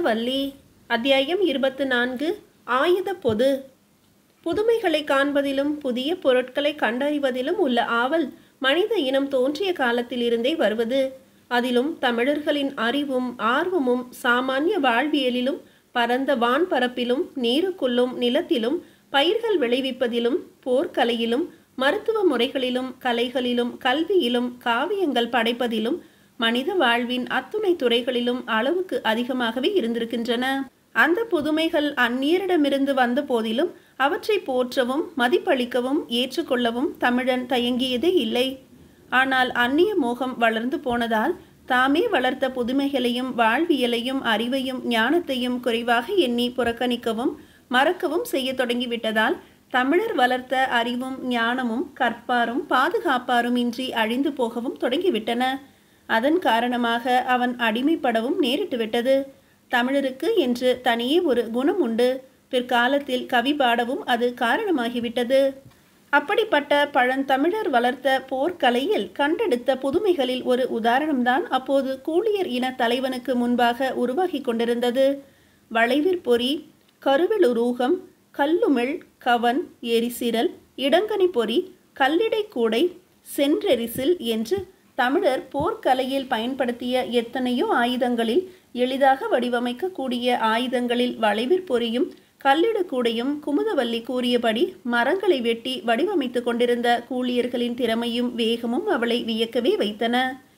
குமுதவல்லி அத்தியாயம் இருபத்து நான்கு ஆயுத பொது புதுமைகளை காண்பதிலும் புதிய பொருட்களை கண்டறிவதிலும் உள்ள ஆவல் மனித இனம் தோன்றிய காலத்திலிருந்தே வருவது அதிலும் தமிழர்களின் அறிவும் ஆர்வமும் சாமானிய வாழ்வியலிலும் பரந்த வான்பரப்பிலும் நீருக்குள்ளும் நிலத்திலும் பயிர்கள் விளைவிப்பதிலும் போர்க்கலையிலும் மருத்துவ முறைகளிலும் கலைகளிலும் கல்வியிலும் காவியங்கள் படைப்பதிலும் மனித வாழ்வின் அத்துணை துறைகளிலும் அளவுக்கு அதிகமாகவே இருந்திருக்கின்றன அந்த புதுமைகள் அந்நியரிடமிருந்து வந்த போதிலும் அவற்றை போற்றவும் மதிப்பளிக்கவும் ஏற்றுக்கொள்ளவும் தமிழன் தயங்கியதே இல்லை ஆனால் அந்நிய மோகம் வளர்ந்து போனதால் தாமே வளர்த்த புதுமைகளையும் வாழ்வியலையும் அறிவையும் ஞானத்தையும் குறைவாக எண்ணி புறக்கணிக்கவும் மறக்கவும் செய்ய தொடங்கிவிட்டதால் தமிழர் வளர்த்த அறிவும் ஞானமும் கற்பாரும் பாதுகாப்பாரும் இன்றி அழிந்து போகவும் தொடங்கிவிட்டன அதன் காரணமாக அவன் அடிமைப்படவும் நேரிட்டு விட்டது தமிழருக்கு என்று தனியே ஒரு குணம் உண்டு பிற்காலத்தில் கவி பாடவும் அது காரணமாகிவிட்டது அப்படிப்பட்ட பழந்தமிழர் வளர்த்த போர்க்கலையில் கண்டெடுத்த புதுமைகளில் ஒரு உதாரணம்தான் அப்போது கூலியர் இன தலைவனுக்கு முன்பாக உருவாகி கொண்டிருந்தது வளைவிற்பொறி கருவிலுரூகம் கல்லுமிழ் கவன் எரிசிரல் இடங்கனி பொறி கல்லிடை கூடை சென்றெரிசில் என்று தமிழர் போர்க்கலையில் பயன்படுத்திய எத்தனையோ ஆயுதங்களில் எளிதாக வடிவமைக்கக்கூடிய ஆயுதங்களில் வளைவிற்பொறியும் கல்லிடக்கூடையும் குமுதவல்லி கூறியபடி மரங்களை வெட்டி வடிவமைத்து கொண்டிருந்த கூலியர்களின் திறமையும் வேகமும் அவளை வியக்கவே வைத்தன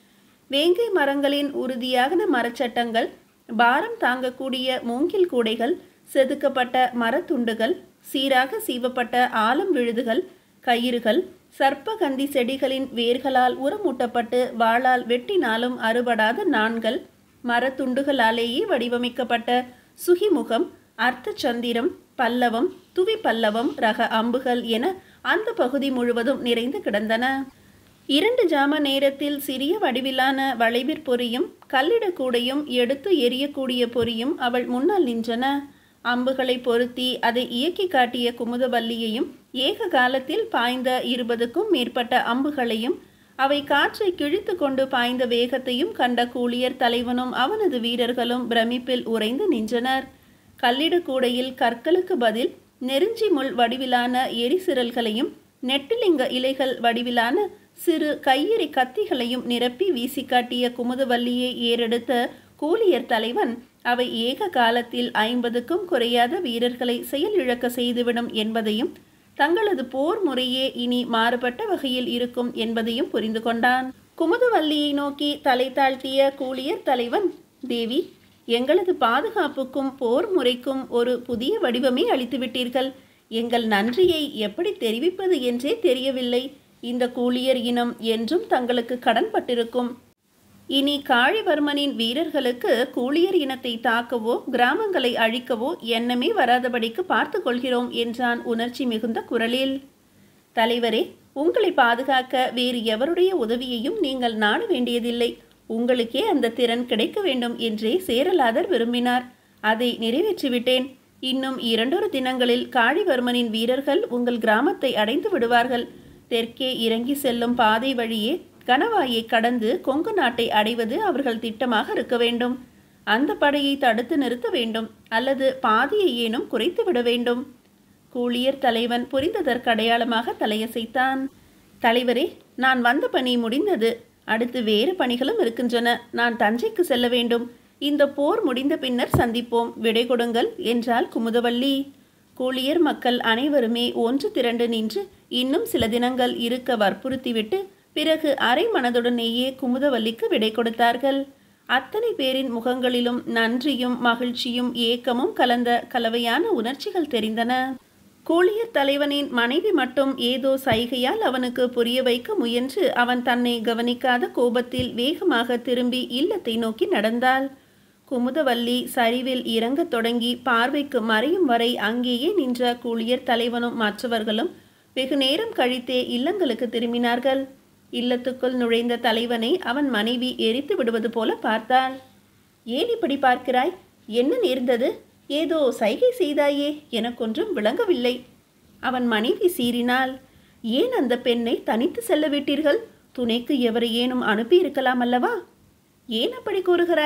வேங்கை மரங்களின் உறுதியான மரச்சட்டங்கள் பாரம் தாங்கக்கூடிய மூங்கில் கூடைகள் செதுக்கப்பட்ட மரத்துண்டுகள் சீராக சீவப்பட்ட ஆலம் விழுதுகள் கயிறுகள் சர்ப்பகந்தி செடிகளின் வேர்களால் உரமூட்டப்பட்டு வாளால் வெட்டினாலும் அறுபடாத நாண்கள் மரத்துண்டுகளாலேயே வடிவமைக்கப்பட்ட சுகிமுகம் அர்த்த சந்திரம் பல்லவம் துவி பல்லவம் ரக அம்புகள் என அந்த பகுதி முழுவதும் நிறைந்து கிடந்தன இரண்டு ஜாம நேரத்தில் சிறிய வடிவிலான வளைவிற் பொறியும் கல்லிடக்கூடையும் எடுத்து எரியக்கூடிய பொறியும் அவள் முன்னால் நின்றன அம்புகளை பொருத்தி அதை இயக்கி காட்டிய குமுதவல்லியையும் ஏக காலத்தில் பாய்ந்த இருபதுக்கும் மேற்பட்ட அம்புகளையும் அவை காற்றை கிழித்து கொண்டு பாய்ந்த வேகத்தையும் கண்ட கூலியர் தலைவனும் அவனது வீரர்களும் பிரமிப்பில் உறைந்து நின்றனர் கல்லிடக்கூடையில் கற்களுக்கு பதில் நெருஞ்சி முள் வடிவிலான எரிசிரல்களையும் நெட்டிலிங்க இலைகள் வடிவிலான சிறு கையெறி கத்திகளையும் நிரப்பி வீசி காட்டிய குமுதவல்லியை ஏறெடுத்த கூலியர் தலைவன் அவை ஏக காலத்தில் ஐம்பதுக்கும் குறையாத வீரர்களை செயலிழக்க செய்துவிடும் என்பதையும் தங்களது போர் முறையே இனி மாறுபட்ட வகையில் இருக்கும் என்பதையும் புரிந்து கொண்டான் குமுதவல்லியை நோக்கி தலை தாழ்த்திய கூலியர் தலைவன் தேவி எங்களது பாதுகாப்புக்கும் போர் முறைக்கும் ஒரு புதிய வடிவமே அளித்துவிட்டீர்கள் எங்கள் நன்றியை எப்படி தெரிவிப்பது என்றே தெரியவில்லை இந்த கூலியர் இனம் என்றும் தங்களுக்கு கடன்பட்டிருக்கும் இனி காழிவர்மனின் வீரர்களுக்கு கூலியர் இனத்தை தாக்கவோ கிராமங்களை அழிக்கவோ எண்ணமே வராதபடிக்கு பார்த்து கொள்கிறோம் என்றான் உணர்ச்சி மிகுந்த குரலில் தலைவரே உங்களை பாதுகாக்க வேறு எவருடைய உதவியையும் நீங்கள் நாட வேண்டியதில்லை உங்களுக்கே அந்த திறன் கிடைக்க வேண்டும் என்றே சேரலாதர் விரும்பினார் அதை நிறைவேற்றிவிட்டேன் இன்னும் இரண்டொரு தினங்களில் காழிவர்மனின் வீரர்கள் உங்கள் கிராமத்தை அடைந்து விடுவார்கள் தெற்கே இறங்கி செல்லும் பாதை வழியே கணவாயை கடந்து கொங்கு நாட்டை அடைவது அவர்கள் திட்டமாக இருக்க வேண்டும் அந்த படையை தடுத்து நிறுத்த வேண்டும் அல்லது பாதியை ஏனும் குறைத்து விட வேண்டும் கூலியர் தலைவன் புரிந்ததற்கு அடையாளமாக தலையசைத்தான் தலைவரே நான் வந்த பணி முடிந்தது அடுத்து வேறு பணிகளும் இருக்கின்றன நான் தஞ்சைக்கு செல்ல வேண்டும் இந்த போர் முடிந்த பின்னர் சந்திப்போம் விடை கொடுங்கள் என்றாள் குமுதவல்லி கூலியர் மக்கள் அனைவருமே ஒன்று திரண்டு நின்று இன்னும் சில தினங்கள் இருக்க வற்புறுத்திவிட்டு பிறகு அரை மனதுடனேயே குமுதவல்லிக்கு விடை கொடுத்தார்கள் அத்தனை பேரின் முகங்களிலும் நன்றியும் மகிழ்ச்சியும் ஏக்கமும் கலந்த கலவையான உணர்ச்சிகள் தெரிந்தன கூலியர் தலைவனின் மனைவி மட்டும் ஏதோ சைகையால் அவனுக்கு புரிய வைக்க முயன்று அவன் தன்னை கவனிக்காத கோபத்தில் வேகமாக திரும்பி இல்லத்தை நோக்கி நடந்தாள் குமுதவல்லி சரிவில் இறங்கத் தொடங்கி பார்வைக்கு மறையும் வரை அங்கேயே நின்ற கூலியர் தலைவனும் மற்றவர்களும் வெகு நேரம் கழித்தே இல்லங்களுக்கு திரும்பினார்கள் இல்லத்துக்குள் நுழைந்த தலைவனை அவன் மனைவி எரித்து விடுவது போல பார்த்தாள் ஏன் இப்படி பார்க்கிறாய் என்ன நேர்ந்தது ஏதோ சைகை செய்தாயே எனக்கொன்றும் விளங்கவில்லை அவன் மனைவி சீறினாள் ஏன் அந்த பெண்ணை தனித்து செல்ல விட்டீர்கள் துணைக்கு எவரையேனும் அனுப்பியிருக்கலாம் அல்லவா ஏன் அப்படி கூறுகிறாய்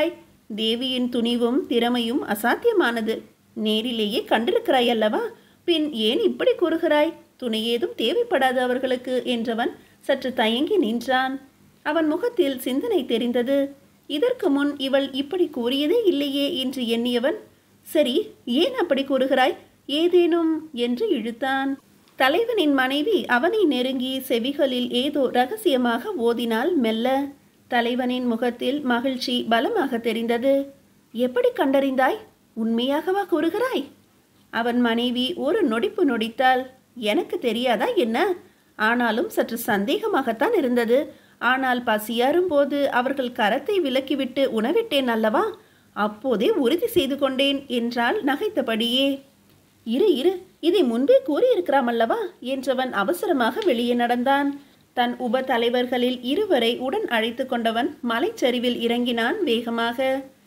தேவியின் துணிவும் திறமையும் அசாத்தியமானது நேரிலேயே கண்டிருக்கிறாய் அல்லவா பின் ஏன் இப்படி கூறுகிறாய் துணை ஏதும் தேவைப்படாது அவர்களுக்கு என்றவன் சற்று தயங்கி நின்றான் அவன் முகத்தில் சிந்தனை தெரிந்தது இதற்கு முன் இவள் இப்படி கூறியதே இல்லையே என்று எண்ணியவன் சரி ஏன் அப்படி கூறுகிறாய் ஏதேனும் என்று இழுத்தான் தலைவனின் மனைவி அவனை நெருங்கி செவிகளில் ஏதோ ரகசியமாக ஓதினால் மெல்ல தலைவனின் முகத்தில் மகிழ்ச்சி பலமாக தெரிந்தது எப்படி கண்டறிந்தாய் உண்மையாகவா கூறுகிறாய் அவன் மனைவி ஒரு நொடிப்பு நொடித்தாள் எனக்கு தெரியாதா என்ன ஆனாலும் சற்று சந்தேகமாகத்தான் இருந்தது ஆனால் பசியாறும் போது அவர்கள் கரத்தை விலக்கிவிட்டு உணவிட்டேன் அல்லவா அப்போதே உறுதி செய்து கொண்டேன் என்றால் நகைத்தபடியே இரு இரு இதை முன்பே கூறியிருக்கிறாம் அல்லவா என்றவன் அவசரமாக வெளியே நடந்தான் தன் உப தலைவர்களில் இருவரை உடன் அழைத்து கொண்டவன் மலைச்சரிவில் இறங்கினான் வேகமாக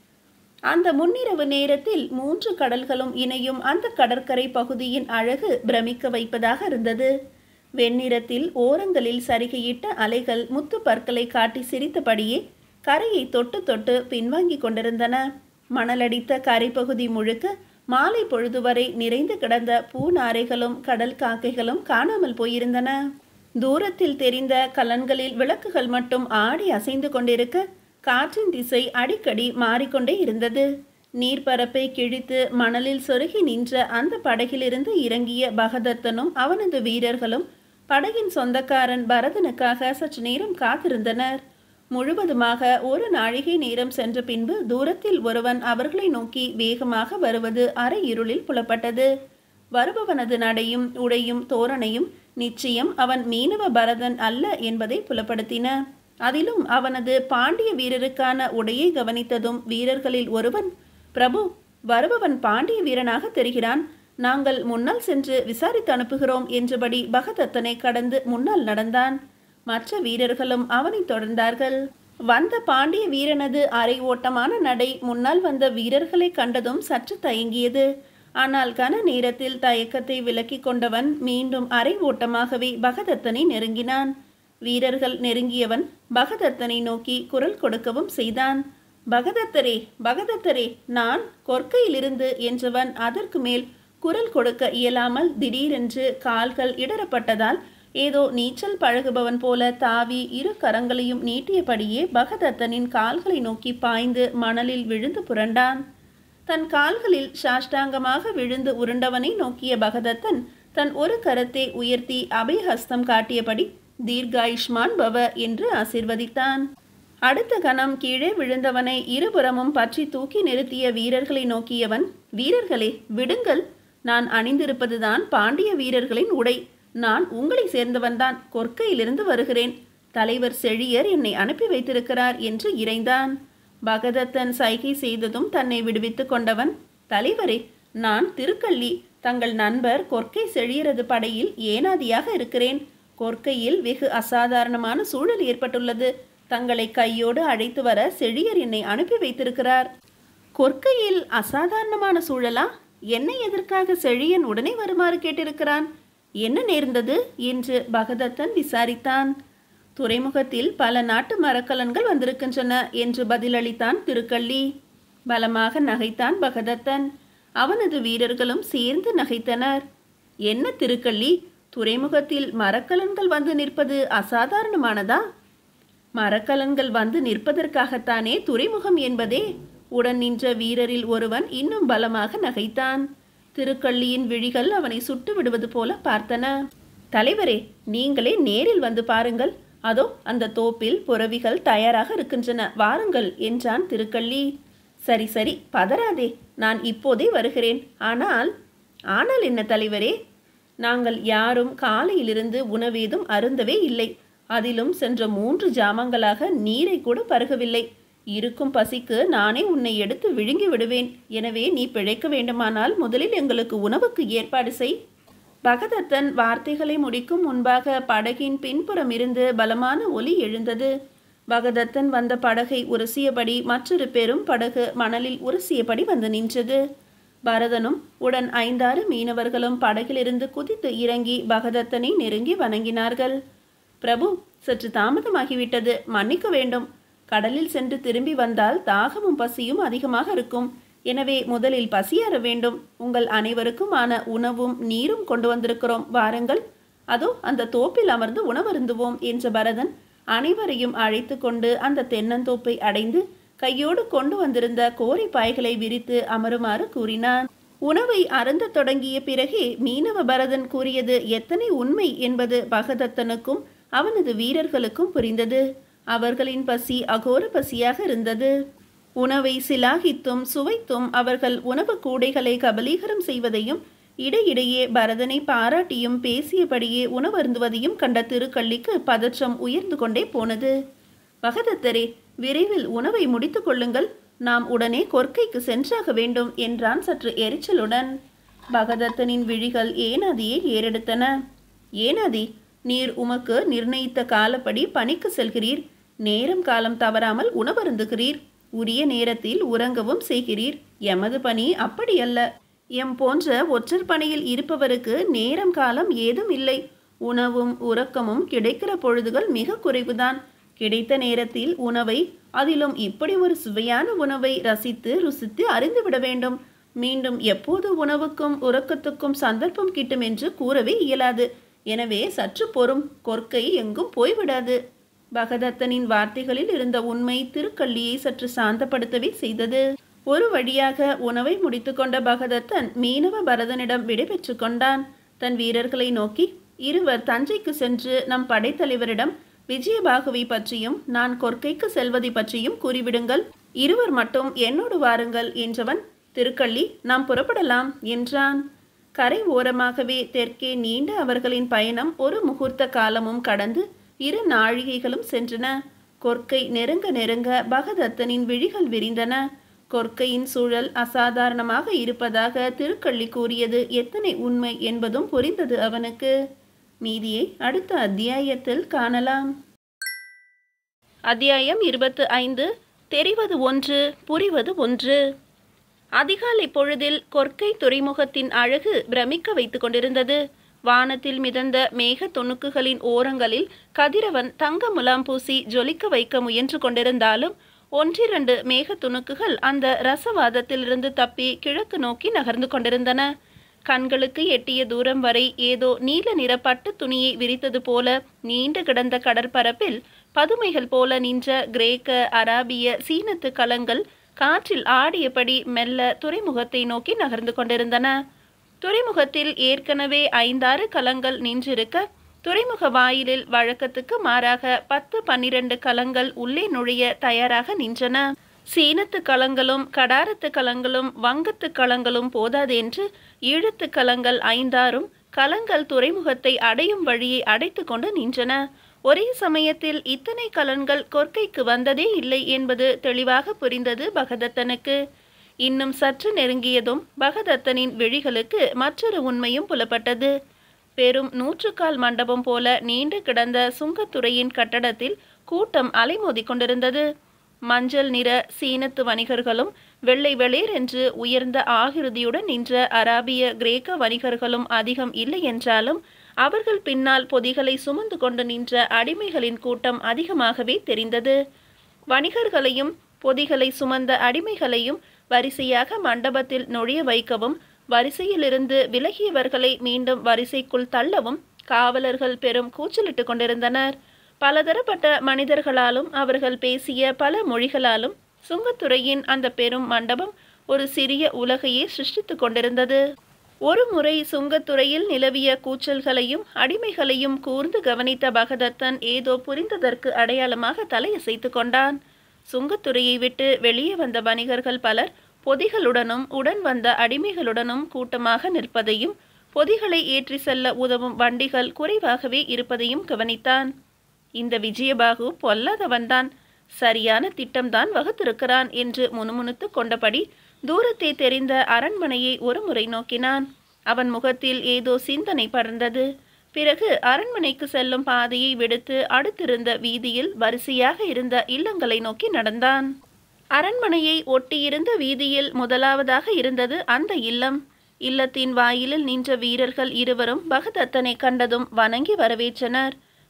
அந்த முன்னிரவு நேரத்தில் மூன்று கடல்களும் இணையும் அந்த கடற்கரை பகுதியின் அழகு பிரமிக்க வைப்பதாக இருந்தது வெண்ணிறத்தில் ஓரங்களில் சரிகையிட்ட அலைகள் முத்து பற்களை காட்டி சிரித்தபடியே கரையை தொட்டு தொட்டு பின்வாங்கிக் கொண்டிருந்தன மணலடித்த கரைப்பகுதி முழுக்க மாலை பொழுது வரை நிறைந்து கிடந்த பூநாரைகளும் கடல் காக்கைகளும் காணாமல் போயிருந்தன தூரத்தில் தெரிந்த கலன்களில் விளக்குகள் மட்டும் ஆடி அசைந்து கொண்டிருக்க காற்றின் திசை அடிக்கடி மாறிக்கொண்டே இருந்தது நீர்ப்பரப்பை கிழித்து மணலில் சொருகி நின்ற அந்த படகிலிருந்து இறங்கிய பகதத்தனும் அவனது வீரர்களும் படகின் சொந்தக்காரன் பரதனுக்காக சற்று நேரம் காத்திருந்தனர் முழுவதுமாக ஒரு நாழிகை நேரம் சென்ற பின்பு தூரத்தில் ஒருவன் அவர்களை நோக்கி வேகமாக வருவது அரை இருளில் புலப்பட்டது வருபவனது நடையும் உடையும் தோரணையும் நிச்சயம் அவன் மீனவ பரதன் அல்ல என்பதை புலப்படுத்தின அதிலும் அவனது பாண்டிய வீரருக்கான உடையை கவனித்ததும் வீரர்களில் ஒருவன் பிரபு வருபவன் பாண்டிய வீரனாக தெரிகிறான் நாங்கள் முன்னால் சென்று விசாரித்து அனுப்புகிறோம் என்றபடி பகதத்தனை கடந்து முன்னால் நடந்தான் மற்ற வீரர்களும் அவனை தொடர்ந்தார்கள் வந்த பாண்டிய வீரனது அரை ஓட்டமான நடை முன்னால் வந்த வீரர்களை கண்டதும் சற்று தயங்கியது ஆனால் கன நேரத்தில் தயக்கத்தை விலக்கிக் கொண்டவன் மீண்டும் அரை ஓட்டமாகவே பகதத்தனை நெருங்கினான் வீரர்கள் நெருங்கியவன் பகதத்தனை நோக்கி குரல் கொடுக்கவும் செய்தான் பகதத்தரே பகதத்தரே நான் கொற்கையிலிருந்து என்றவன் அதற்கு மேல் குரல் கொடுக்க இயலாமல் திடீரென்று கால்கள் இடரப்பட்டதால் ஏதோ நீச்சல் பழகுபவன் போல தாவி இரு கரங்களையும் நீட்டியபடியே பகதத்தனின் கால்களை நோக்கி பாய்ந்து மணலில் விழுந்து புரண்டான் தன் கால்களில் சாஷ்டாங்கமாக விழுந்து உருண்டவனை நோக்கிய பகதத்தன் தன் ஒரு கரத்தை உயர்த்தி அபயஹஸ்தம் காட்டியபடி தீர்காயுஷ்மான் பவ என்று ஆசிர்வதித்தான் அடுத்த கணம் கீழே விழுந்தவனை இருபுறமும் பற்றி தூக்கி நிறுத்திய வீரர்களை நோக்கியவன் வீரர்களே விடுங்கள் நான் அணிந்திருப்பதுதான் பாண்டிய வீரர்களின் உடை நான் உங்களை சேர்ந்தவன்தான் கொற்கையிலிருந்து வருகிறேன் தலைவர் செழியர் என்னை அனுப்பி வைத்திருக்கிறார் என்று இறைந்தான் பகதத்தன் சைகை செய்ததும் தன்னை விடுவித்துக் கொண்டவன் தலைவரே நான் திருக்கள்ளி தங்கள் நண்பர் கொற்கை செழியரது படையில் ஏனாதியாக இருக்கிறேன் கொற்கையில் வெகு அசாதாரணமான சூழல் ஏற்பட்டுள்ளது தங்களை கையோடு அழைத்து வர செழியர் என்னை அனுப்பி வைத்திருக்கிறார் கொற்கையில் அசாதாரணமான சூழலா என்னை எதற்காக செழியன் உடனே வருமாறு கேட்டிருக்கிறான் என்ன நேர்ந்தது என்று பகதத்தன் விசாரித்தான் துறைமுகத்தில் பல நாட்டு மரக்கலன்கள் வந்திருக்கின்றன என்று பதிலளித்தான் திருக்கள்ளி பலமாக நகைத்தான் பகதத்தன் அவனது வீரர்களும் சேர்ந்து நகைத்தனர் என்ன திருக்கள்ளி துறைமுகத்தில் மரக்கலன்கள் வந்து நிற்பது அசாதாரணமானதா மரக்கலன்கள் வந்து நிற்பதற்காகத்தானே துறைமுகம் என்பதே உடன் நின்ற வீரரில் ஒருவன் இன்னும் பலமாக நகைத்தான் திருக்கள்ளியின் விழிகள் அவனை சுட்டு விடுவது போல பார்த்தன தலைவரே நீங்களே நேரில் வந்து பாருங்கள் அதோ அந்த தோப்பில் புறவிகள் தயாராக இருக்கின்றன வாருங்கள் என்றான் திருக்கள்ளி சரி சரி பதறாதே நான் இப்போதே வருகிறேன் ஆனால் ஆனால் என்ன தலைவரே நாங்கள் யாரும் காலையிலிருந்து உணவேதும் அருந்தவே இல்லை அதிலும் சென்ற மூன்று ஜாமங்களாக நீரை கூட பருகவில்லை இருக்கும் பசிக்கு நானே உன்னை எடுத்து விழுங்கி விடுவேன் எனவே நீ பிழைக்க வேண்டுமானால் முதலில் எங்களுக்கு உணவுக்கு ஏற்பாடு செய் பகதத்தன் வார்த்தைகளை முடிக்கும் முன்பாக படகின் பின்புறம் இருந்து பலமான ஒலி எழுந்தது பகதத்தன் வந்த படகை உரசியபடி மற்றொரு பெரும் படகு மணலில் உரசியபடி வந்து நின்றது பரதனும் உடன் ஐந்தாறு மீனவர்களும் படகிலிருந்து குதித்து இறங்கி பகதத்தனை நெருங்கி வணங்கினார்கள் பிரபு சற்று தாமதமாகிவிட்டது மன்னிக்க வேண்டும் கடலில் சென்று திரும்பி வந்தால் தாகமும் பசியும் அதிகமாக இருக்கும் எனவே முதலில் பசியாற வேண்டும் உங்கள் அனைவருக்குமான உணவும் நீரும் கொண்டு வந்திருக்கிறோம் வாருங்கள் அதோ அந்த தோப்பில் அமர்ந்து உணவருந்துவோம் என்ற பரதன் அனைவரையும் அழைத்து கொண்டு அந்த தென்னந்தோப்பை அடைந்து கையோடு கொண்டு வந்திருந்த கோரி பாய்களை விரித்து அமருமாறு கூறினான் உணவை அருந்தத் தொடங்கிய பிறகே மீனவ பரதன் கூறியது எத்தனை உண்மை என்பது பகதத்தனுக்கும் அவனது வீரர்களுக்கும் புரிந்தது அவர்களின் பசி அகோர பசியாக இருந்தது உணவை சிலாகித்தும் சுவைத்தும் அவர்கள் உணவு கூடைகளை கபலீகரம் செய்வதையும் இடையிடையே பரதனை பாராட்டியும் பேசியபடியே உணவருந்துவதையும் கண்ட திருக்கள்ளிக்கு பதற்றம் உயர்ந்து கொண்டே போனது பகதத்தரே விரைவில் உணவை முடித்துக் கொள்ளுங்கள் நாம் உடனே கொற்கைக்கு சென்றாக வேண்டும் என்றான் சற்று எரிச்சலுடன் பகதத்தனின் விழிகள் ஏனாதியை ஏறெடுத்தன ஏனாதி நீர் உமக்கு நிர்ணயித்த காலப்படி பணிக்கு செல்கிறீர் நேரம் காலம் தவறாமல் உணவருந்துகிறீர் உரிய நேரத்தில் உறங்கவும் செய்கிறீர் எமது பணி அப்படியல்ல எம் போன்ற ஒற்றர் பணியில் இருப்பவருக்கு நேரம் காலம் ஏதும் இல்லை உணவும் உறக்கமும் கிடைக்கிற பொழுதுகள் மிக குறைவுதான் கிடைத்த நேரத்தில் உணவை அதிலும் இப்படி ஒரு சுவையான உணவை ரசித்து ருசித்து அறிந்துவிட வேண்டும் மீண்டும் எப்போது உணவுக்கும் உறக்கத்துக்கும் சந்தர்ப்பம் கிட்டும் என்று கூறவே இயலாது எனவே சற்று பொறும் கொற்கை எங்கும் போய்விடாது பகதத்தனின் வார்த்தைகளில் இருந்த உண்மை திருக்கள்ளியை சற்று சாந்தப்படுத்தவே செய்தது ஒரு வழியாக உணவை முடித்துக்கொண்ட பகதத்தன் மீனவ பரதனிடம் விடைபெற்று கொண்டான் தன் வீரர்களை நோக்கி இருவர் தஞ்சைக்கு சென்று நம் படைத்தலைவரிடம் விஜயபாகுவை பற்றியும் நான் கொற்கைக்கு செல்வதை பற்றியும் கூறிவிடுங்கள் இருவர் மட்டும் என்னோடு வாருங்கள் என்றவன் திருக்கள்ளி நாம் புறப்படலாம் என்றான் கரை ஓரமாகவே தெற்கே நீண்ட அவர்களின் பயணம் ஒரு முகூர்த்த காலமும் கடந்து இரு நாழிகைகளும் சென்றன கொற்கை நெருங்க நெருங்க பகதத்தனின் விழிகள் விரிந்தன கொற்கையின் சூழல் அசாதாரணமாக இருப்பதாக திருக்கள்ளி கூறியது எத்தனை உண்மை என்பதும் புரிந்தது அவனுக்கு மீதியை அடுத்த அத்தியாயத்தில் காணலாம் அத்தியாயம் இருபத்து ஐந்து தெரிவது ஒன்று புரிவது ஒன்று அதிகாலை பொழுதில் கொற்கை துறைமுகத்தின் அழகு பிரமிக்க வைத்துக் கொண்டிருந்தது வானத்தில் மிதந்த மேக துணுக்குகளின் ஓரங்களில் கதிரவன் தங்க முலாம் பூசி ஜொலிக்க வைக்க முயன்று கொண்டிருந்தாலும் ஒன்றிரண்டு மேக துணுக்குகள் அந்த ரசவாதத்திலிருந்து தப்பி கிழக்கு நோக்கி நகர்ந்து கொண்டிருந்தன கண்களுக்கு எட்டிய தூரம் வரை ஏதோ நீல நிற பட்டு துணியை விரித்தது போல நீண்டு கிடந்த கடற்பரப்பில் பதுமைகள் போல நின்ற கிரேக்க அராபிய சீனத்து கலங்கள் காற்றில் ஆடியபடி மெல்ல துறைமுகத்தை நோக்கி நகர்ந்து கொண்டிருந்தன துறைமுகத்தில் ஏற்கனவே ஐந்தாறு கலங்கள் நின்றிருக்க துறைமுக வாயிலில் வழக்கத்துக்கு மாறாக பத்து பன்னிரண்டு கலங்கள் உள்ளே நுழைய தயாராக நின்றன சீனத்து கலங்களும் கடாரத்து கலங்களும் வங்கத்து கலங்களும் போதாதென்று ஈழத்து கலங்கள் ஐந்தாறும் கலங்கள் துறைமுகத்தை அடையும் வழியை அடைத்து கொண்டு நின்றன ஒரே சமயத்தில் இத்தனை கலன்கள் கொற்கைக்கு வந்ததே இல்லை என்பது தெளிவாக புரிந்தது பகதத்தனுக்கு இன்னும் சற்று நெருங்கியதும் பகதத்தனின் விழிகளுக்கு மற்றொரு உண்மையும் புலப்பட்டது பெரும் நூற்றுக்கால் மண்டபம் போல நீண்டு கிடந்த சுங்கத்துறையின் கட்டடத்தில் கூட்டம் அலைமோதிக் கொண்டிருந்தது மஞ்சள் நிற சீனத்து வணிகர்களும் வெள்ளை வெளிர் என்று உயர்ந்த ஆகிருதியுடன் நின்ற அராபிய கிரேக்க வணிகர்களும் அதிகம் இல்லை என்றாலும் அவர்கள் பின்னால் பொதிகளை சுமந்து கொண்டு நின்ற அடிமைகளின் கூட்டம் அதிகமாகவே தெரிந்தது வணிகர்களையும் பொதிகளை சுமந்த அடிமைகளையும் வரிசையாக மண்டபத்தில் நுழைய வைக்கவும் வரிசையிலிருந்து விலகியவர்களை மீண்டும் வரிசைக்குள் தள்ளவும் காவலர்கள் பெரும் கூச்சலிட்டு கொண்டிருந்தனர் பலதரப்பட்ட மனிதர்களாலும் அவர்கள் பேசிய பல மொழிகளாலும் சுங்கத்துறையின் அந்த பெரும் மண்டபம் ஒரு சிறிய உலகையே சிருஷ்டித்து கொண்டிருந்தது ஒரு முறை சுங்கத்துறையில் நிலவிய கூச்சல்களையும் அடிமைகளையும் கூர்ந்து கவனித்த பகதத்தன் ஏதோ புரிந்ததற்கு அடையாளமாக தலையசைத்து கொண்டான் சுங்கத்துறையை விட்டு வெளியே வந்த வணிகர்கள் பலர் பொதிகளுடனும் உடன் வந்த அடிமைகளுடனும் கூட்டமாக நிற்பதையும் பொதிகளை ஏற்றி செல்ல உதவும் வண்டிகள் குறைவாகவே இருப்பதையும் கவனித்தான் இந்த விஜயபாகு பொல்லாதவன்தான் சரியான திட்டம்தான் வகுத்திருக்கிறான் என்று முணுமுணுத்து கொண்டபடி தூரத்தை தெரிந்த அரண்மனையை ஒரு முறை நோக்கினான் அவன் முகத்தில் ஏதோ சிந்தனை படர்ந்தது பிறகு அரண்மனைக்கு செல்லும் பாதையை விடுத்து அடுத்திருந்த வீதியில் வரிசையாக இருந்த இல்லங்களை நோக்கி நடந்தான் அரண்மனையை ஒட்டியிருந்த வீதியில் முதலாவதாக இருந்தது அந்த இல்லம் இல்லத்தின் வாயிலில் நின்ற வீரர்கள் இருவரும் பகதத்தனை கண்டதும் வணங்கி வரவேற்றனர்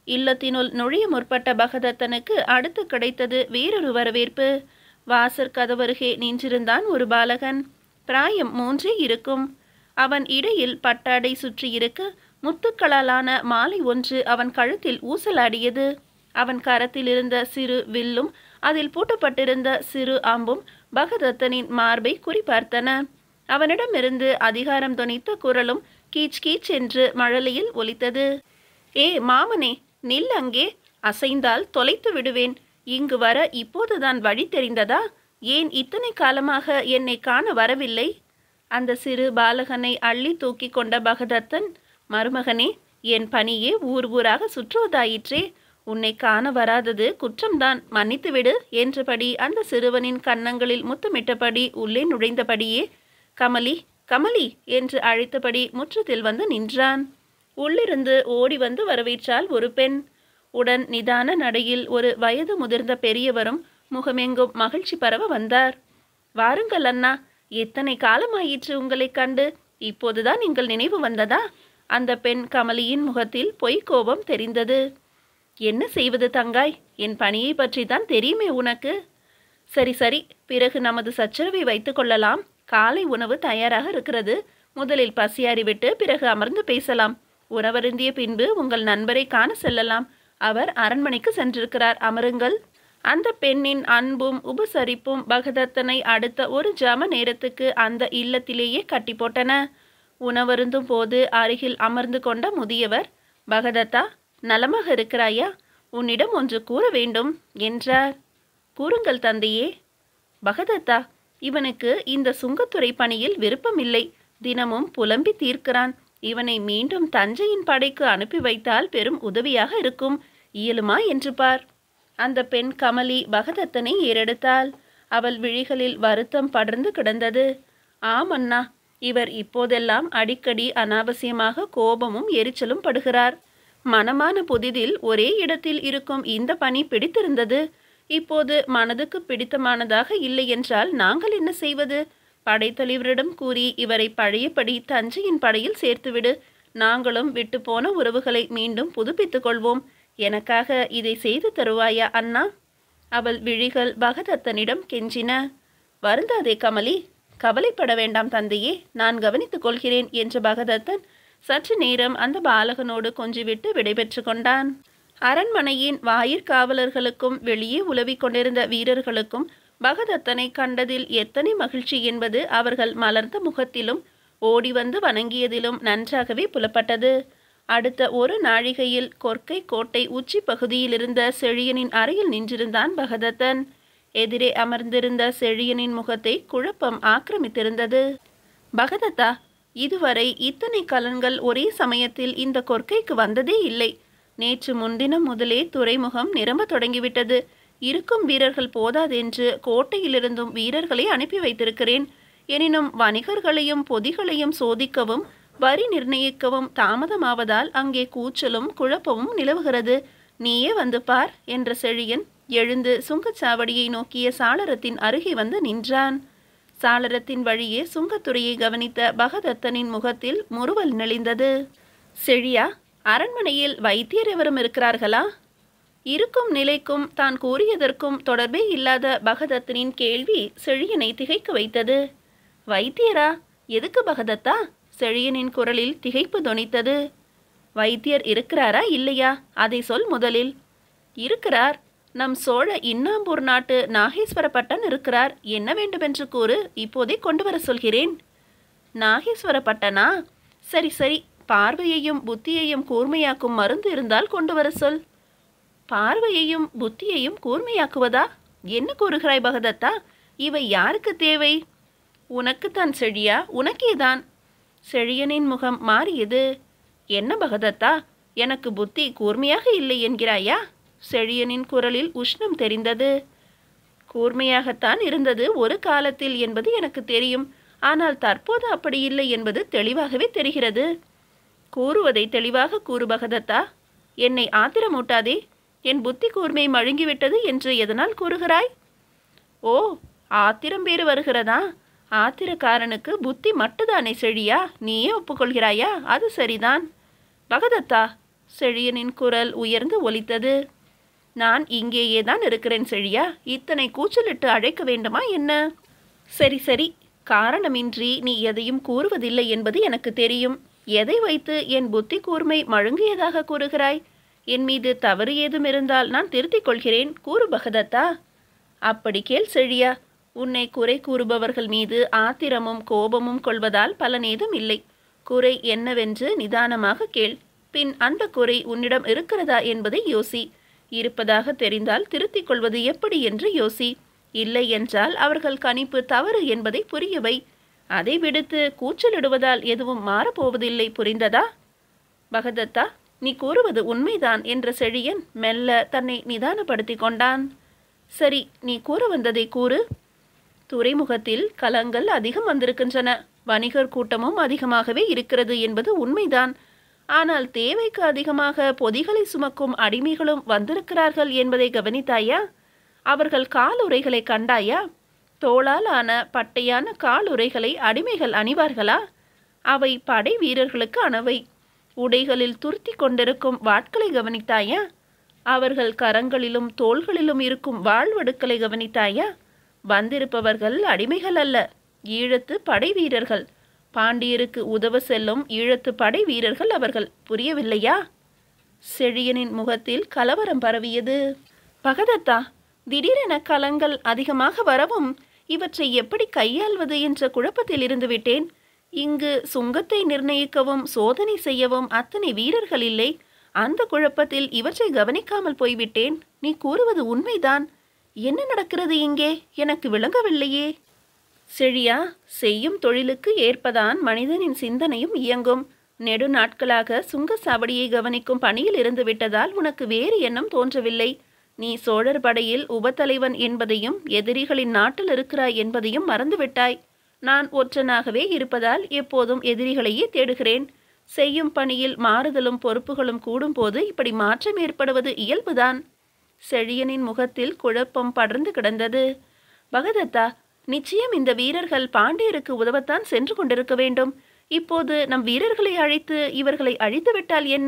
இல்லத்தினுள் நுழைய முற்பட்ட பகதத்தனுக்கு அடுத்து கிடைத்தது வேறொரு வரவேற்பு வாசற் கதவருகே நின்றிருந்தான் ஒரு பாலகன் பிராயம் மூன்றே இருக்கும் அவன் இடையில் பட்டாடை சுற்றியிருக்க முத்துக்களாலான மாலை ஒன்று அவன் கழுத்தில் ஊசலாடியது அவன் கரத்தில் இருந்த சிறு வில்லும் அதில் பூட்டப்பட்டிருந்த சிறு அம்பும் பகதத்தனின் மார்பை குறிபார்த்தன அவனிடமிருந்து அதிகாரம் தொனித்த குரலும் கீச் கீச் என்று மழலையில் ஒலித்தது ஏ மாமனே நில் அங்கே அசைந்தால் தொலைத்து விடுவேன் இங்கு வர இப்போதுதான் வழி தெரிந்ததா ஏன் இத்தனை காலமாக என்னை காண வரவில்லை அந்த சிறு பாலகனை அள்ளி தூக்கி கொண்ட பகதத்தன் மருமகனே என் பணியே ஊர் ஊராக சுற்றுவதாயிற்றே உன்னை காண வராதது குற்றம்தான் மன்னித்துவிடு என்றபடி அந்த சிறுவனின் கன்னங்களில் முத்தமிட்டபடி உள்ளே நுழைந்தபடியே கமலி கமலி என்று அழைத்தபடி முற்றத்தில் வந்து நின்றான் உள்ளிருந்து ஓடி வந்து வரவேற்றாள் ஒரு பெண் உடன் நிதான நடையில் ஒரு வயது முதிர்ந்த பெரியவரும் முகமெங்கும் மகிழ்ச்சி பரவ வந்தார் வாருங்கள் அண்ணா எத்தனை காலமாயிற்று உங்களைக் கண்டு இப்போதுதான் நீங்கள் நினைவு வந்ததா அந்த பெண் கமலியின் முகத்தில் பொய்க்கோபம் தெரிந்தது என்ன செய்வது தங்காய் என் பணியை பற்றி தான் தெரியுமே உனக்கு சரி சரி பிறகு நமது சச்சரவை வைத்துக் கொள்ளலாம் காலை உணவு தயாராக இருக்கிறது முதலில் பசியாறிவிட்டு பிறகு அமர்ந்து பேசலாம் உணவருந்திய பின்பு உங்கள் நண்பரை காண செல்லலாம் அவர் அரண்மனைக்கு சென்றிருக்கிறார் அமருங்கள் அந்த பெண்ணின் அன்பும் உபசரிப்பும் பகதத்தனை அடுத்த ஒரு ஜாம நேரத்துக்கு அந்த இல்லத்திலேயே கட்டி போட்டன உணவருந்தும் போது அருகில் அமர்ந்து கொண்ட முதியவர் பகதத்தா நலமாக இருக்கிறாயா உன்னிடம் ஒன்று கூற வேண்டும் என்றார் கூறுங்கள் தந்தையே பகதத்தா இவனுக்கு இந்த சுங்கத்துறை பணியில் விருப்பமில்லை தினமும் புலம்பி தீர்க்கிறான் இவனை மீண்டும் தஞ்சையின் படைக்கு அனுப்பி வைத்தால் பெரும் உதவியாக இருக்கும் இயலுமா என்று பார் அந்த பெண் கமலி பகதத்தனை ஏறெடுத்தாள் அவள் விழிகளில் வருத்தம் படர்ந்து கிடந்தது ஆம் அண்ணா இவர் இப்போதெல்லாம் அடிக்கடி அனாவசியமாக கோபமும் எரிச்சலும் படுகிறார் மனமான புதிதில் ஒரே இடத்தில் இருக்கும் இந்த பணி பிடித்திருந்தது இப்போது மனதுக்கு பிடித்தமானதாக இல்லை என்றால் நாங்கள் என்ன செய்வது படைத்தலைவரிடம் கூறி இவரை பழையபடி தஞ்சையின் படையில் சேர்த்துவிடு நாங்களும் விட்டு போன உறவுகளை மீண்டும் புதுப்பித்துக் கொள்வோம் எனக்காக இதை செய்து தருவாயா அண்ணா அவள் விழிகள் பகதத்தனிடம் கெஞ்சின வருந்தாதே கமலி கவலைப்பட வேண்டாம் தந்தையே நான் கவனித்துக் கொள்கிறேன் என்ற பகதத்தன் சற்று நேரம் அந்த பாலகனோடு கொஞ்சிவிட்டு விடைபெற்று கொண்டான் அரண்மனையின் வாயிற்காவலர்களுக்கும் வெளியே உலவிக் கொண்டிருந்த வீரர்களுக்கும் பகதத்தனை கண்டதில் எத்தனை மகிழ்ச்சி என்பது அவர்கள் மலர்ந்த முகத்திலும் ஓடி வந்து வணங்கியதிலும் நன்றாகவே புலப்பட்டது அடுத்த ஒரு நாழிகையில் கொர்க்கை கோட்டை உச்சி பகுதியிலிருந்த செழியனின் அறையில் நின்றிருந்தான் பகதத்தன் எதிரே அமர்ந்திருந்த செழியனின் முகத்தை குழப்பம் ஆக்கிரமித்திருந்தது பகதத்தா இதுவரை இத்தனை கலன்கள் ஒரே சமயத்தில் இந்த கொர்க்கைக்கு வந்ததே இல்லை நேற்று முன்தினம் முதலே துறைமுகம் நிரம்ப தொடங்கிவிட்டது இருக்கும் வீரர்கள் போதாதென்று கோட்டையிலிருந்தும் வீரர்களை அனுப்பி வைத்திருக்கிறேன் எனினும் வணிகர்களையும் பொதிகளையும் சோதிக்கவும் வரி நிர்ணயிக்கவும் தாமதமாவதால் அங்கே கூச்சலும் குழப்பமும் நிலவுகிறது நீயே வந்து பார் என்ற செழியன் எழுந்து சுங்கச்சாவடியை நோக்கிய சாளரத்தின் அருகே வந்து நின்றான் சாளரத்தின் வழியே சுங்கத்துறையை கவனித்த பகதத்தனின் முகத்தில் முறுவல் நெளிந்தது செழியா அரண்மனையில் வைத்தியர் எவரும் இருக்கிறார்களா இருக்கும் நிலைக்கும் தான் கூறியதற்கும் தொடர்பே இல்லாத பகதத்தனின் கேள்வி செழியனை திகைக்க வைத்தது வைத்தியரா எதுக்கு பகதத்தா செழியனின் குரலில் திகைப்பு தொனித்தது வைத்தியர் இருக்கிறாரா இல்லையா அதை சொல் முதலில் இருக்கிறார் நம் சோழ இன்னாம்பூர் நாட்டு நாகேஸ்வரப்பட்டன் இருக்கிறார் என்ன வேண்டுமென்று கூறு இப்போதே கொண்டு வர சொல்கிறேன் நாகேஸ்வரப்பட்டனா சரி சரி பார்வையையும் புத்தியையும் கூர்மையாக்கும் மருந்து இருந்தால் கொண்டு வர சொல் பார்வையையும் புத்தியையும் கூர்மையாக்குவதா என்ன கூறுகிறாய் பகதத்தா இவை யாருக்கு தேவை உனக்குத்தான் செழியா உனக்கேதான் செழியனின் முகம் மாறியது என்ன பகதத்தா எனக்கு புத்தி கூர்மையாக இல்லை என்கிறாயா செழியனின் குரலில் உஷ்ணம் தெரிந்தது கூர்மையாகத்தான் இருந்தது ஒரு காலத்தில் என்பது எனக்கு தெரியும் ஆனால் தற்போது அப்படி இல்லை என்பது தெளிவாகவே தெரிகிறது கூறுவதை தெளிவாக கூறு பகதத்தா என்னை ஆத்திரமூட்டாதே என் புத்தி கூர்மை மழுங்கிவிட்டது என்று எதனால் கூறுகிறாய் ஓ ஆத்திரம் பேறு வருகிறதா ஆத்திரக்காரனுக்கு புத்தி மட்டுதானே செழியா நீயே ஒப்புக்கொள்கிறாயா அது சரிதான் பகதத்தா செழியனின் குரல் உயர்ந்து ஒலித்தது நான் இங்கேயே தான் இருக்கிறேன் செழியா இத்தனை கூச்சலிட்டு அழைக்க வேண்டுமா என்ன சரி சரி காரணமின்றி நீ எதையும் கூறுவதில்லை என்பது எனக்கு தெரியும் எதை வைத்து என் புத்தி கூர்மை மழுங்கியதாக கூறுகிறாய் என் மீது தவறு ஏதும் இருந்தால் நான் திருத்திக் கொள்கிறேன் கூறு பகதத்தா அப்படி கேள் செழியா உன்னை குறை கூறுபவர்கள் மீது ஆத்திரமும் கோபமும் கொள்வதால் பலனேதும் இல்லை குறை என்னவென்று நிதானமாக கேள் பின் அந்த குறை உன்னிடம் இருக்கிறதா என்பதை யோசி இருப்பதாக தெரிந்தால் திருத்திக் கொள்வது எப்படி என்று யோசி இல்லை என்றால் அவர்கள் கணிப்பு தவறு என்பதை புரியவை அதை விடுத்து கூச்சலிடுவதால் எதுவும் மாறப்போவதில்லை புரிந்ததா பகதத்தா நீ கூறுவது உண்மைதான் என்ற செழியன் மெல்ல தன்னை நிதானப்படுத்திக் கொண்டான் சரி நீ கூற வந்ததை கூறு துறைமுகத்தில் கலங்கள் அதிகம் வந்திருக்கின்றன வணிகர் கூட்டமும் அதிகமாகவே இருக்கிறது என்பது உண்மைதான் ஆனால் தேவைக்கு அதிகமாக பொதிகளை சுமக்கும் அடிமைகளும் வந்திருக்கிறார்கள் என்பதை கவனித்தாயா அவர்கள் காலுறைகளை கண்டாயா தோளால் ஆன பட்டையான காலுறைகளை அடிமைகள் அணிவார்களா அவை படை வீரர்களுக்கு அணவை உடைகளில் துருத்தி கொண்டிருக்கும் வாட்களை கவனித்தாயா அவர்கள் கரங்களிலும் தோள்களிலும் இருக்கும் வாழ்வடுக்களை கவனித்தாயா வந்திருப்பவர்கள் அடிமைகள் அல்ல ஈழத்து படை வீரர்கள் பாண்டியருக்கு உதவ செல்லும் ஈழத்து படை வீரர்கள் அவர்கள் புரியவில்லையா செழியனின் முகத்தில் கலவரம் பரவியது பகதத்தா திடீரென கலங்கள் அதிகமாக வரவும் இவற்றை எப்படி கையாள்வது என்ற குழப்பத்தில் இருந்து விட்டேன் இங்கு சுங்கத்தை நிர்ணயிக்கவும் சோதனை செய்யவும் அத்தனை வீரர்கள் இல்லை அந்த குழப்பத்தில் இவற்றை கவனிக்காமல் போய்விட்டேன் நீ கூறுவது உண்மைதான் என்ன நடக்கிறது இங்கே எனக்கு விளங்கவில்லையே செழியா செய்யும் தொழிலுக்கு ஏற்பதான் மனிதனின் சிந்தனையும் இயங்கும் நெடு நாட்களாக சுங்க சாவடியை கவனிக்கும் பணியில் இருந்து விட்டதால் உனக்கு வேறு எண்ணம் தோன்றவில்லை நீ சோழர் படையில் உபத்தலைவன் என்பதையும் எதிரிகளின் நாட்டில் இருக்கிறாய் என்பதையும் மறந்துவிட்டாய் நான் ஒற்றனாகவே இருப்பதால் எப்போதும் எதிரிகளையே தேடுகிறேன் செய்யும் பணியில் மாறுதலும் பொறுப்புகளும் கூடும்போது இப்படி மாற்றம் ஏற்படுவது இயல்புதான் செழியனின் முகத்தில் குழப்பம் படர்ந்து கிடந்தது பகதத்தா நிச்சயம் இந்த வீரர்கள் பாண்டியருக்கு உதவத்தான் சென்று கொண்டிருக்க வேண்டும் இப்போது நம் வீரர்களை அழைத்து இவர்களை அழித்து விட்டால் என்ன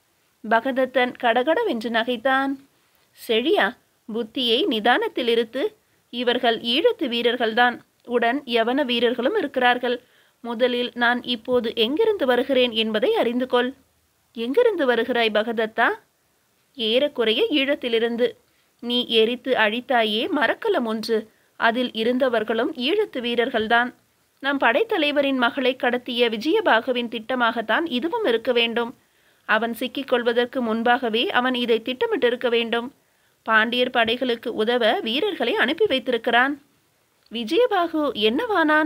பகதத்தன் கடகடவென்று நகைத்தான் செழியா புத்தியை நிதானத்தில் இருத்து இவர்கள் ஈழத்து வீரர்கள்தான் உடன் யவன வீரர்களும் இருக்கிறார்கள் முதலில் நான் இப்போது எங்கிருந்து வருகிறேன் என்பதை அறிந்து கொள் எங்கிருந்து வருகிறாய் பகதத்தா ஏறக்குறைய ஈழத்திலிருந்து நீ எரித்து அழித்தாயே மரக்கலம் ஒன்று அதில் இருந்தவர்களும் ஈழத்து வீரர்கள்தான் நம் படைத்தலைவரின் மகளை கடத்திய விஜயபாகுவின் திட்டமாகத்தான் இதுவும் இருக்க வேண்டும் அவன் சிக்கிக் கொள்வதற்கு முன்பாகவே அவன் இதை திட்டமிட்டிருக்க வேண்டும் பாண்டியர் படைகளுக்கு உதவ வீரர்களை அனுப்பி வைத்திருக்கிறான் விஜயபாகு என்னவானான்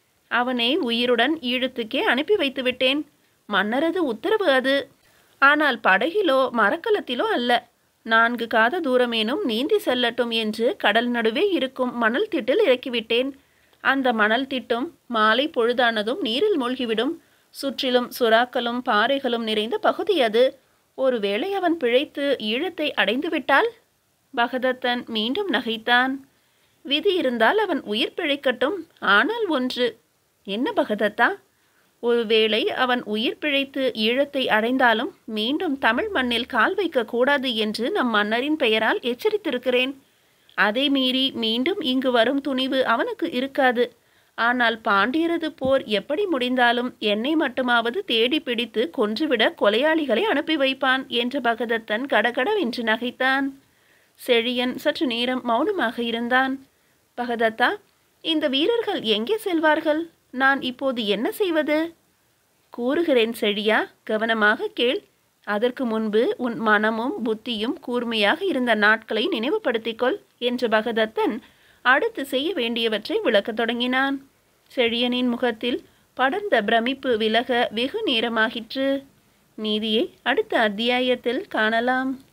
அவனை உயிருடன் ஈழத்துக்கே அனுப்பி வைத்து விட்டேன் மன்னரது உத்தரவு அது ஆனால் படகிலோ மரக்கலத்திலோ அல்ல நான்கு காத தூரமேனும் நீந்தி செல்லட்டும் என்று கடல் நடுவே இருக்கும் மணல் திட்டில் இறக்கிவிட்டேன் அந்த மணல் திட்டும் மாலை பொழுதானதும் நீரில் மூழ்கிவிடும் சுற்றிலும் சுறாக்களும் பாறைகளும் நிறைந்த பகுதி அது ஒருவேளை அவன் பிழைத்து ஈழத்தை அடைந்து விட்டால் பகதத்தன் மீண்டும் நகைத்தான் விதி இருந்தால் அவன் உயிர் பிழைக்கட்டும் ஆனால் ஒன்று என்ன பகதத்தா ஒருவேளை அவன் உயிர் பிழைத்து ஈழத்தை அடைந்தாலும் மீண்டும் தமிழ் மண்ணில் கால் வைக்க கூடாது என்று நம் மன்னரின் பெயரால் எச்சரித்திருக்கிறேன் அதை மீறி மீண்டும் இங்கு வரும் துணிவு அவனுக்கு இருக்காது ஆனால் பாண்டியரது போர் எப்படி முடிந்தாலும் என்னை மட்டுமாவது தேடி பிடித்து கொன்றுவிட கொலையாளிகளை அனுப்பி வைப்பான் என்று பகதத்தன் கடகடவென்று நகைத்தான் செழியன் சற்று நேரம் மௌனமாக இருந்தான் பகதத்தா இந்த வீரர்கள் எங்கே செல்வார்கள் நான் இப்போது என்ன செய்வது கூறுகிறேன் செழியா கவனமாக கேள் அதற்கு முன்பு உன் மனமும் புத்தியும் கூர்மையாக இருந்த நாட்களை நினைவுபடுத்திக்கொள் என்று பகதத்தன் அடுத்து செய்ய வேண்டியவற்றை விளக்கத் தொடங்கினான் செழியனின் முகத்தில் படர்ந்த பிரமிப்பு விலக வெகு நேரமாகிற்று நீதியை அடுத்த அத்தியாயத்தில் காணலாம்